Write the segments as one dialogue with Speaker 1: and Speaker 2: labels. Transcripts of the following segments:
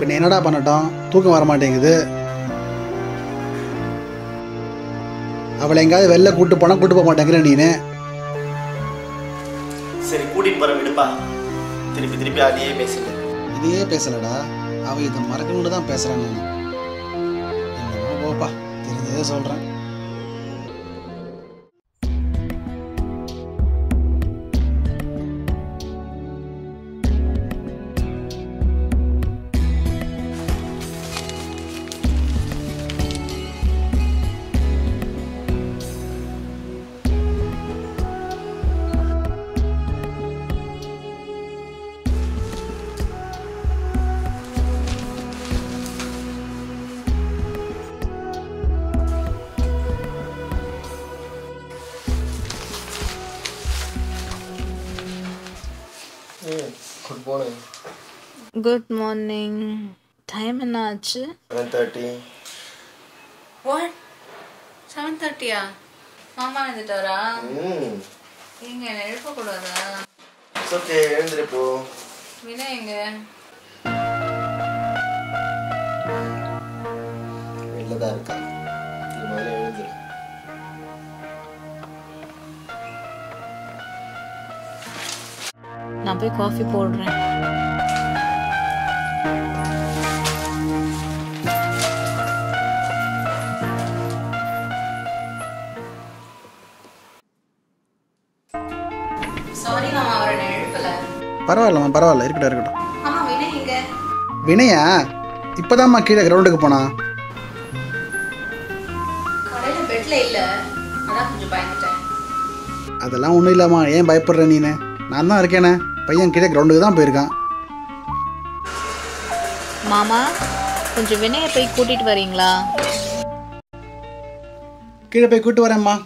Speaker 1: பின்ன என்னடா பண்ணட்டும் தூக்கம் வர மாட்டேங்குது அவளை எங்கேயாவது வெளில கூட்டு போனால் கூட்டு போக மாட்டேங்கிற நீனு
Speaker 2: சரி கூட்டிட்டு போற விடுப்பா திருப்பி திருப்பி அதையே பேசிட்டு
Speaker 1: இதையே பேசலடா அவ இதை மறக்கணும்னு தான் பேசுறான் நான் என்னமோ போப்பா தெரிஞ்சதே சொல்றேன்
Speaker 2: good morning
Speaker 3: good morning time என்ன ஆச்சு
Speaker 2: செவன் தேர்ட்டி
Speaker 3: வாட் செவன் தேர்ட்டியா மாமா வந்துட்டாரா
Speaker 2: ம்
Speaker 3: எங்க என்ன எழுப்பக்கூடாதா
Speaker 2: இட்ஸ் ஓகே எழுந்துரு போ
Speaker 3: வினய் எங்க
Speaker 2: வெளில தான் இருக்கா நீ முதல்ல எழுந்துரு
Speaker 3: நான் போய் காஃபி போடுறேன் சாரி மாமா அவரை எழுப்பல
Speaker 1: பரவாயில்லம்மா பரவாயில்ல இருக்கட்டும் இருக்கட்டும்
Speaker 3: ஆமா வினய் எங்க
Speaker 1: வினயா இப்போதாம்மா கீழே கிரவுண்டுக்கு போனா
Speaker 3: காலையில பெட்ல இல்ல அதான் கொஞ்சம் பயந்துட்டேன்
Speaker 1: அதெல்லாம் ஒன்றும் இல்லைம்மா ஏன் பயப்படுற நீனு நான் தான் இருக்கேனே பையன் கீழே கிரவுண்டுக்கு தான் போயிருக்கான்
Speaker 3: மாமா கொஞ்சம் வினயை போய் கூட்டிட்டு வரீங்களா
Speaker 1: கீழே போய் கூட்டு வரேம்மா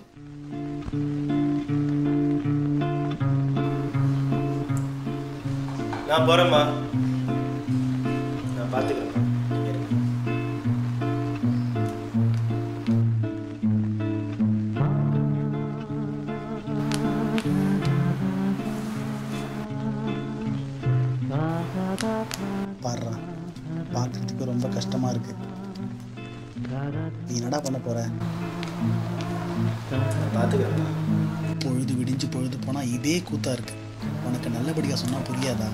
Speaker 2: நான் போறேம்மா நான் பார்த்துக்கிறேன்
Speaker 1: பாடுறா பார்க்கறதுக்கு ரொம்ப கஷ்டமா இருக்கு நீ என்னடா பண்ண போற
Speaker 2: நான் பார்த்துக்கிறேன்
Speaker 1: பொழுது விடிஞ்சு பொழுது போனா இதே கூத்தா இருக்கு உனக்கு நல்லபடியா சொன்னா புரியாதா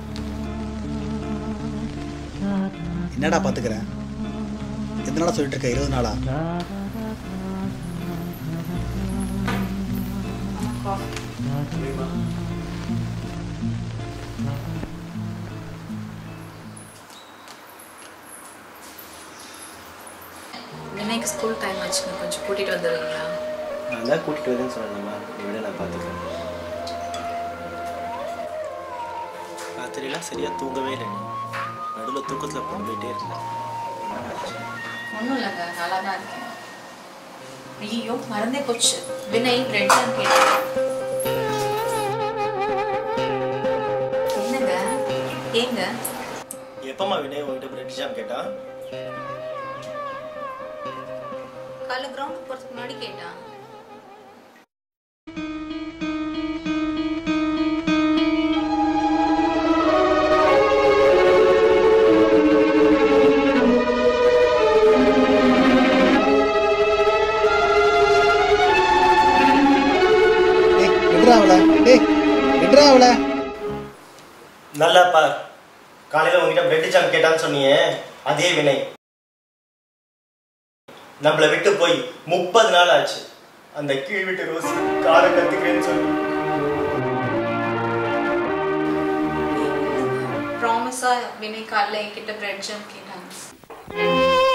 Speaker 1: என்னடா பாத்துக்கிறேன் எத்தனாடா சொல்லிட்டு இருக்க இருபது நாளா
Speaker 3: வினய்க்கு ஸ்கூல் டைம் ஆச்சுங்க கொஞ்சம் கூட்டிட்டு வந்துடுவீங்களா
Speaker 2: நான் தான் கூட்டிட்டு வரேன்னு சொன்னேன்மா நீ விட நான் பார்த்துக்கிறேன் ராத்திரிலாம் சரியாக தூங்கவே இல்லை நீ நடுவில் தூக்கத்தில் போயிட்டே இருந்தேன்
Speaker 3: ஒன்றும் இல்லைங்க நல்லா தான் இருக்கேன் ஐயோ மறந்தே போச்சு வினய் ரெட் தான் கேட்டேன் என்னங்க ஏங்க
Speaker 2: எப்பம்மா வினய் உங்ககிட்ட பிரெட் ஜாம் கேட்டான்
Speaker 3: காலைல கிரவுண்டுக்கு போகிறதுக்கு முன்னாடி கேட்டான்
Speaker 1: டேய் விட்றா அவளை டேய் விட்றா அவளை
Speaker 2: நல்லா பார் காலையில் உங்ககிட்ட பிரெட் ஜாம் கேட்டான்னு சொன்னியே அதே வினய் நம்மளை விட்டு போய் முப்பது நாள் ஆச்சு அந்த கீழ் வீட்டு ரோஸ் காரை கத்துக்கிறேன்னு சொல்லி
Speaker 3: ப்ராமிஸா வினய் காலைல என்கிட்ட பிரெட் ஜாம் கேட்டாங்க